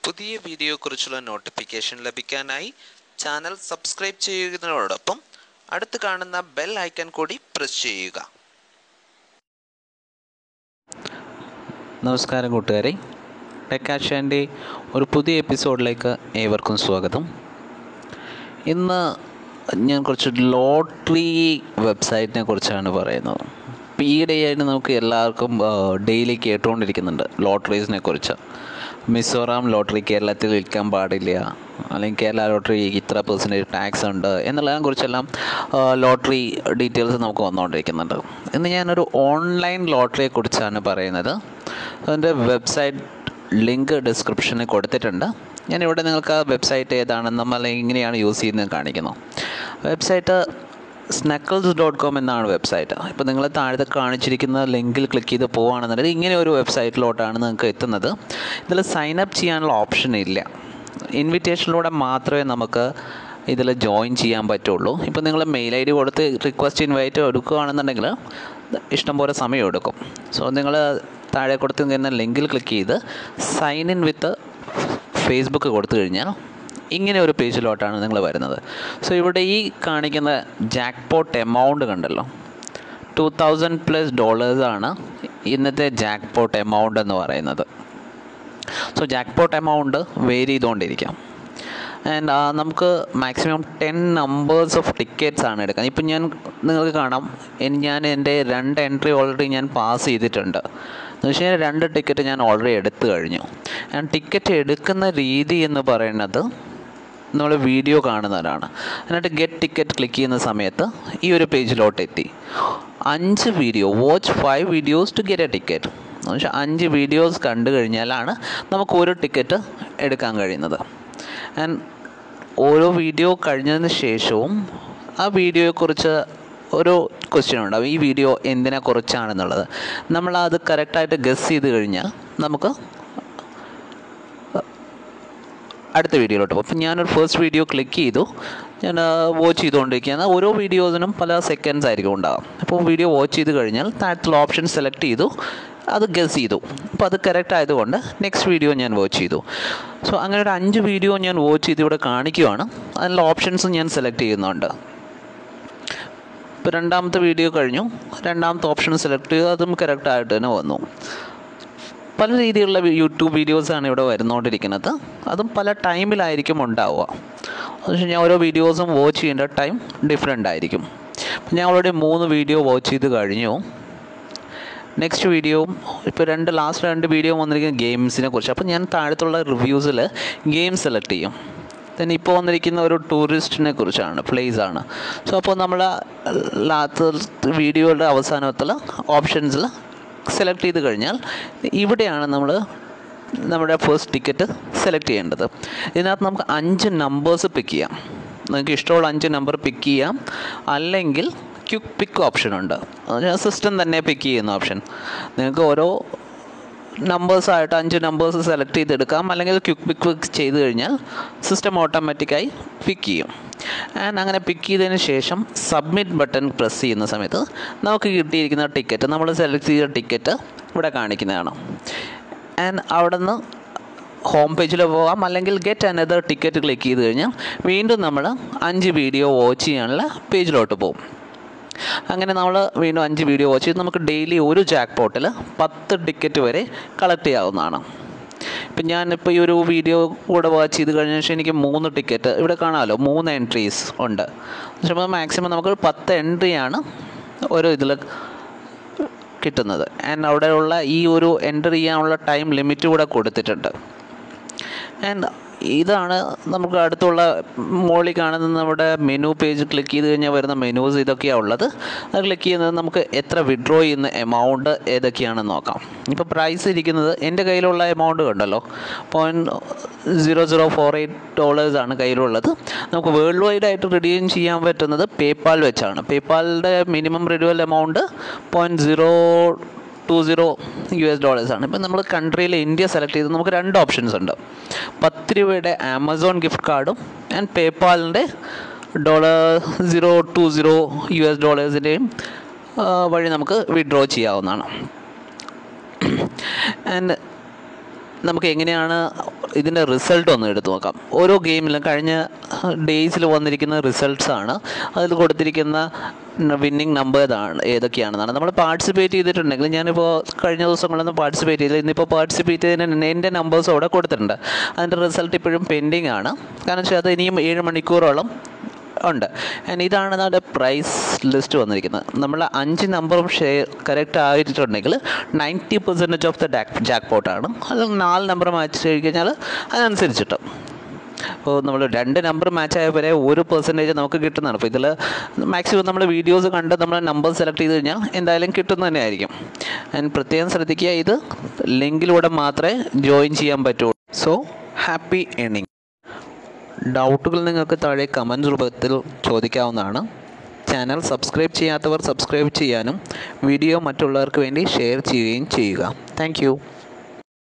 പുതിയ വീഡിയോയെക്കുറിച്ചുള്ള നോട്ടിഫിക്കേഷൻ ലഭിക്കാനായി ചാനൽ സബ്സ്ക്രൈബ് ചെയ്യുന്നതോടൊപ്പം അടുത്ത് കാണുന്ന ബെൽ ഐക്കൺ കൂടി പ്രസ് ചെയ്യുക നമസ്കാരം കൂട്ടുകാരെ ടെക് ആഷാൻ്റെ ഒരു പുതിയ എപ്പിസോഡിലേക്ക് ഏവർക്കും സ്വാഗതം ഇന്ന് ഞാൻ കുറച്ച് ലോട്ടറി വെബ്സൈറ്റിനെ കുറിച്ചാണ് പറയുന്നത് ഇപ്പോൾ ഈയിടെയായിട്ട് നമുക്ക് എല്ലാവർക്കും ഡെയിലി കേട്ടുകൊണ്ടിരിക്കുന്നുണ്ട് ലോട്ടറീസിനെ കുറിച്ച് മിസോറാം ലോട്ടറി കേരളത്തിൽ വിൽക്കാൻ പാടില്ല അല്ലെങ്കിൽ കേരള ലോട്ടറി ഇത്ര പെർസെൻറ്റേജ് ടാക്സ് ഉണ്ട് എന്നുള്ളതിനെ കുറിച്ചെല്ലാം ലോട്ടറി ഡീറ്റെയിൽസ് നമുക്ക് വന്നുകൊണ്ടിരിക്കുന്നുണ്ട് ഇന്ന് ഞാനൊരു ഓൺലൈൻ ലോട്ടറിയെ കുറിച്ചാണ് പറയുന്നത് അതിൻ്റെ വെബ്സൈറ്റ് ലിങ്ക് ഡിസ്ക്രിപ്ഷനിൽ കൊടുത്തിട്ടുണ്ട് ഞാനിവിടെ നിങ്ങൾക്ക് ആ വെബ്സൈറ്റ് ഏതാണെന്നും അല്ലെങ്കിൽ എങ്ങനെയാണ് യൂസ് ചെയ്യുന്നത് കാണിക്കുന്നു വെബ്സൈറ്റ് സ്നക്കിൾസ് ഡോട്ട് കോം എന്നാണ് വെബ്സൈറ്റ് ഇപ്പോൾ നിങ്ങൾ താഴത്തെ കാണിച്ചിരിക്കുന്ന ലിങ്കിൽ ക്ലിക്ക് ചെയ്ത് പോവുകയാണെന്നുണ്ടെങ്കിൽ ഇങ്ങനെ ഒരു വെബ്സൈറ്റിലോട്ടാണ് നിങ്ങൾക്ക് എത്തുന്നത് ഇതിൽ സൈൻ അപ്പ് ചെയ്യാനുള്ള ഓപ്ഷൻ ഇല്ല ഇൻവിറ്റേഷനിലൂടെ മാത്രമേ നമുക്ക് ഇതിൽ ജോയിൻ ചെയ്യാൻ പറ്റുള്ളൂ ഇപ്പോൾ നിങ്ങൾ മെയിൽ ഐ ഡി കൊടുത്ത് റിക്വസ്റ്റ് ഇൻവൈറ്റ് എടുക്കുകയാണെന്നുണ്ടെങ്കിൽ ഇഷ്ടംപോലെ സമയം എടുക്കും സോ നിങ്ങൾ താഴെ കൊടുത്തിരിക്കുന്ന ലിങ്കിൽ ക്ലിക്ക് ചെയ്ത് സൈൻ ഇൻ വിത്ത് ഫേസ്ബുക്ക് കൊടുത്തു കഴിഞ്ഞാൽ ഇങ്ങനെ ഒരു പേജിലോട്ടാണ് നിങ്ങൾ വരുന്നത് സോ ഇവിടെ ഈ കാണിക്കുന്ന ജാക്ക് പോട്ട് എമൗണ്ട് കണ്ടല്ലോ ടു തൗസൻഡ് പ്ലസ് ഡോളേഴ്സാണ് ഇന്നത്തെ ജാക്ക് പോട്ട് എമൗണ്ട് എന്ന് പറയുന്നത് so jackpot amount vary ചെയ്തുകൊണ്ടിരിക്കാം ആൻഡ് നമുക്ക് maximum ten numbers of tickets ആണ് എടുക്കുന്നത് ഇപ്പം ഞാൻ നിങ്ങൾക്ക് കാണാം എൻ- ഞാൻ എൻ്റെ രണ്ട് എൻട്രി ഓൾറെഡി ഞാൻ പാസ് ചെയ്തിട്ടുണ്ട് എന്ന് വെച്ച് കഴിഞ്ഞാൽ രണ്ട് ടിക്കറ്റ് ഞാൻ ഓൾറെഡി എടുത്തു കഴിഞ്ഞു ആൻഡ് ടിക്കറ്റ് എടുക്കുന്ന രീതി എന്ന് പറയുന്നത് നമ്മൾ വീഡിയോ കാണുന്നവരാണ് എന്നിട്ട് ഗെറ്റ് ടിക്കറ്റ് ക്ലിക്ക് ചെയ്യുന്ന സമയത്ത് ഈ ഒരു പേജിലോട്ട് എത്തി അഞ്ച് video watch five videos to get a ticket എന്ന് വെച്ചാൽ അഞ്ച് വീഡിയോസ് കണ്ടു കഴിഞ്ഞാലാണ് നമുക്ക് ഒരു ടിക്കറ്റ് എടുക്കാൻ കഴിയുന്നത് ആൻഡ് ഓരോ വീഡിയോ കഴിഞ്ഞതിന് ശേഷവും ആ വീഡിയോയെക്കുറിച്ച് ഒരു ക്വസ്റ്റ്യൻ ഉണ്ടാവും ഈ വീഡിയോ എന്തിനെ കുറിച്ചാണെന്നുള്ളത് നമ്മൾ അത് കറക്റ്റായിട്ട് ഗസ് ചെയ്ത് കഴിഞ്ഞാൽ നമുക്ക് അടുത്ത വീഡിയോയിലോട്ട് പോകും അപ്പം ഞാനൊരു ഫസ്റ്റ് വീഡിയോ ക്ലിക്ക് ചെയ്തു ഞാൻ വാച്ച് ചെയ്തുകൊണ്ടിരിക്കുകയാണ് ഓരോ വീഡിയോസിനും പല സെക്കൻഡ്സ് ആയിരിക്കും ഉണ്ടാകും അപ്പോൾ വീഡിയോ വാച്ച് ചെയ്ത് കഴിഞ്ഞാൽ താഴത്തുള്ള ഓപ്ഷൻ സെലക്ട് ചെയ്തു അത് ഗസ് ചെയ്തു അപ്പോൾ അത് കറക്റ്റ് ആയതുകൊണ്ട് നെക്സ്റ്റ് വീഡിയോ ഞാൻ വാച്ച് ചെയ്തു സോ അങ്ങനെ ഒരു അഞ്ച് വീഡിയോ ഞാൻ വാച്ച് ചെയ്ത് ഇവിടെ കാണിക്കുവാണ് അതിനുള്ള ഓപ്ഷൻസും ഞാൻ സെലക്ട് ചെയ്യുന്നുണ്ട് ഇപ്പോൾ രണ്ടാമത്തെ വീഡിയോ കഴിഞ്ഞു രണ്ടാമത്തെ ഓപ്ഷൻ സെലക്ട് ചെയ്തു അതും കറക്റ്റ് ആയിട്ട് തന്നെ വന്നു പല രീതിയിലുള്ള വി- യൂട്യൂബ് വീഡിയോസാണ് ഇവിടെ വരുന്നുകൊണ്ടിരിക്കുന്നത് അതും പല ടൈമിലായിരിക്കും ഉണ്ടാവുക എന്ന് വെച്ച് കഴിഞ്ഞാൽ ഓരോ വീഡിയോസും വാച്ച് ചെയ്യേണ്ട ടൈം ഡിഫറെൻ്റ് ആയിരിക്കും അപ്പം ഞാൻ ഓൾറെഡി മൂന്ന് വീഡിയോ വാച്ച് ചെയ്ത് കഴിഞ്ഞു നെക്സ്റ്റ് വീഡിയോയും ഇപ്പോൾ രണ്ട് ലാസ്റ്റ് രണ്ട് വീഡിയോ വന്നിരിക്കുന്ന ഗെയിംസിനെ കുറിച്ച് അപ്പോൾ ഞാൻ താഴത്തുള്ള റിവ്യൂസിൽ ഗെയിം സെലക്ട് ചെയ്യും then ഇപ്പോൾ വന്നിരിക്കുന്ന ഒരു ടൂറിസ്റ്റിനെ കുറിച്ചാണ് പ്ലേസ് ആണ് സോ അപ്പോൾ നമ്മൾ ലാസ്റ്റ് വീഡിയോയുടെ അവസാനത്തിൽ ഓപ്ഷൻസിൽ സെലക്ട് ചെയ്ത് കഴിഞ്ഞാൽ ഇവിടെയാണ് നമ്മൾ നമ്മുടെ ഫസ്റ്റ് ടിക്കറ്റ് സെലക്ട് ചെയ്യേണ്ടത് ഇതിനകത്ത് നമുക്ക് അഞ്ച് നമ്പേഴ്സ് പിക്ക് ചെയ്യാം നിങ്ങൾക്ക് ഇഷ്ടമുള്ള അഞ്ച് നമ്പർ പിക്ക് ചെയ്യാം അല്ലെങ്കിൽ ക്വിക്ക് പിക്ക് ഓപ്ഷൻ ഉണ്ട് സിസ്റ്റം തന്നെ പിക്ക് ചെയ്യുന്ന ഓപ്ഷൻ നിങ്ങൾക്ക് ഓരോ നമ്പേഴ്സായിട്ട് അഞ്ച് നമ്പേഴ്സ് സെലക്ട് ചെയ്തെടുക്കാം അല്ലെങ്കിൽ ക്വിക്ക് പിക്ക് ചെയ്ത് കഴിഞ്ഞാൽ സിസ്റ്റം ഓട്ടോമാറ്റിക്കായി പിക്ക് ചെയ്യും ആൻഡ് അങ്ങനെ പിക്ക് ചെയ്തതിന് ശേഷം സബ്മിറ്റ് ബട്ടൺ പ്രസ് ചെയ്യുന്ന സമയത്ത് നമുക്ക് കിട്ടിയിരിക്കുന്ന ടിക്കറ്റ് നമ്മൾ സെലക്ട് ചെയ്ത ടിക്കറ്റ് ഇവിടെ കാണിക്കുന്നതാണ് ആൻഡ് അവിടെ നിന്ന് ഹോം പേജിൽ പോകാം അല്ലെങ്കിൽ ഗെറ്റ് അനദർ ടിക്കറ്റ് ക്ലിക്ക് ചെയ്ത് കഴിഞ്ഞാൽ വീണ്ടും നമ്മൾ അഞ്ച് വീഡിയോ വാച്ച് ചെയ്യാനുള്ള പേജിലോട്ട് പോകും അങ്ങനെ നമ്മൾ വീണ്ടും അഞ്ച് വീഡിയോ വാച്ച് ചെയ്ത് നമുക്ക് ഡെയിലി ഒരു ജാക്ക് പോട്ടിൽ പത്ത് ടിക്കറ്റ് വരെ കളക്ട് ചെയ്യാവുന്നതാണ് ഇപ്പം ഞാനിപ്പോൾ ഈ ഒരു വീഡിയോ കൂടെ വാച്ച് ചെയ്ത് കഴിഞ്ഞ ശേഷം എനിക്ക് മൂന്ന് ടിക്കറ്റ് ഇവിടെ കാണാമല്ലോ മൂന്ന് എൻട്രീസ് ഉണ്ട് പക്ഷേ മാക്സിമം നമുക്ക് പത്ത് എൻട്രിയാണ് ഓരോ ഇതിൽ കിട്ടുന്നത് ആൻഡ് അവിടെയുള്ള ഈ ഒരു എൻ്റർ ചെയ്യാനുള്ള ടൈം ലിമിറ്റ് കൂടെ കൊടുത്തിട്ടുണ്ട് ആൻഡ് ഇതാണ് നമുക്ക് അടുത്തുള്ള മുകളിൽ കാണുന്ന നമ്മുടെ മെനു പേജ് ക്ലിക്ക് ചെയ്ത് കഴിഞ്ഞാൽ വരുന്ന മെനൂസ് ഇതൊക്കെയാണ് ഉള്ളത് അത് ക്ലിക്ക് ചെയ്യുന്നത് നമുക്ക് എത്ര വിഡ്രോ ചെയ്യുന്ന എമൗണ്ട് ഏതൊക്കെയാണെന്ന് നോക്കാം ഇപ്പോൾ പ്രൈസ് ഇരിക്കുന്നത് എൻ്റെ കയ്യിലുള്ള എമൗണ്ട് കണ്ടല്ലോ point zero zero four eight ഡോളേഴ്സാണ് കയ്യിലുള്ളത് നമുക്ക് വേൾഡ് വൈഡ് ആയിട്ട് റിഡീം ചെയ്യാൻ പറ്റുന്നത് പേപ്പാൽ വെച്ചാണ് പേപ്പാലിൻ്റെ minimum withdrawal amount point zero two zero US എസ് ഡോളേഴ്സ് ആണ് ഇപ്പം നമ്മൾ കൺട്രിയിൽ ഇന്ത്യ സെലക്ട് ചെയ്ത് നമുക്ക് രണ്ട് ഓപ്ഷൻസ് ഉണ്ട് പത്ത് രൂപയുടെ ആമസോൺ ഗിഫ്റ്റ് കാർഡും ആൻഡ് പേപ്പാലിൻ്റെ dollar zero two zero US എസ് ഡോളേഴ്സിൻ്റെയും വഴി നമുക്ക് വിഡ്രോ ചെയ്യാവുന്നതാണ് ആൻഡ് നമുക്ക് എങ്ങനെയാണ് ഇതിൻ്റെ റിസൾട്ട് ഒന്ന് എടുത്തു നോക്കാം ഓരോ ഗെയിമിലും കഴിഞ്ഞ ഡേയ്സിൽ വന്നിരിക്കുന്ന റിസൾട്ട്സ് ആണ് അതിൽ കൊടുത്തിരിക്കുന്ന വിന്നിങ് നമ്പർ ഏതാണ് ഏതൊക്കെയാണെന്നാണ് നമ്മൾ പാർട്ടിസിപ്പേറ്റ് ചെയ്തിട്ടുണ്ടെങ്കിൽ ഞാനിപ്പോൾ കഴിഞ്ഞ ദിവസങ്ങളൊന്നും പാർട്ടിസിപ്പേറ്റ് ചെയ്തില്ല ഇന്നിപ്പോൾ പാർട്ടിസിപ്പേറ്റ് ചെയ്തതിന് എൻ്റെ നമ്പേഴ്സ് അവിടെ കൊടുത്തിട്ടുണ്ട് അതിൻ്റെ റിസൾട്ട് ഇപ്പോഴും പെൻഡിങ് ആണ് കാരണം വെച്ചാൽ അത് ഇനിയും ഏഴ് മണിക്കൂറോളം ഉണ്ട് ആൻഡ് ഇതാണ് നമ്മുടെ പ്രൈസ് ലിസ്റ്റ് വന്നിരിക്കുന്നത് നമ്മൾ അഞ്ച് നമ്പറും ഷെയർ കറക്റ്റ് ആയിട്ടുണ്ടെങ്കിൽ നയൻറ്റി പെർസെൻറ്റേജ് ഓഫ് ദ ഡാക് ജാക്ക് പോട്ടാണ് അത് നാല് നമ്പർ മാച്ച് കഴിഞ്ഞാൽ അതിനനുസരിച്ചിട്ട് അപ്പോൾ നമ്മൾ രണ്ട് നമ്പർ മാച്ച് ആയ വരെ ഒരു പെർസെൻറ്റേജ് നമുക്ക് കിട്ടുന്നതാണ് അപ്പോൾ ഇതിൽ മാക്സിമം നമ്മൾ വീഡിയോസ് കണ്ട് നമ്മൾ നമ്പർ സെലക്ട് ചെയ്ത് കഴിഞ്ഞാൽ എന്തായാലും കിട്ടുന്ന തന്നെ ആയിരിക്കും ആൻഡ് പ്രത്യേകം ശ്രദ്ധിക്കുക ഇത് ലിങ്കിലൂടെ മാത്രമേ ജോയിൻ ചെയ്യാൻ പറ്റുള്ളൂ സോ ഹാപ്പി എണിങ് ഡൗട്ടുകൾ നിങ്ങൾക്ക് താഴെ കമൻറ്റ് രൂപത്തിൽ ചോദിക്കാവുന്നതാണ് ചാനൽ സബ്സ്ക്രൈബ് ചെയ്യാത്തവർ സബ്സ്ക്രൈബ് ചെയ്യാനും വീഡിയോ മറ്റുള്ളവർക്ക് വേണ്ടി ഷെയർ ചെയ്യുകയും ചെയ്യുക താങ്ക്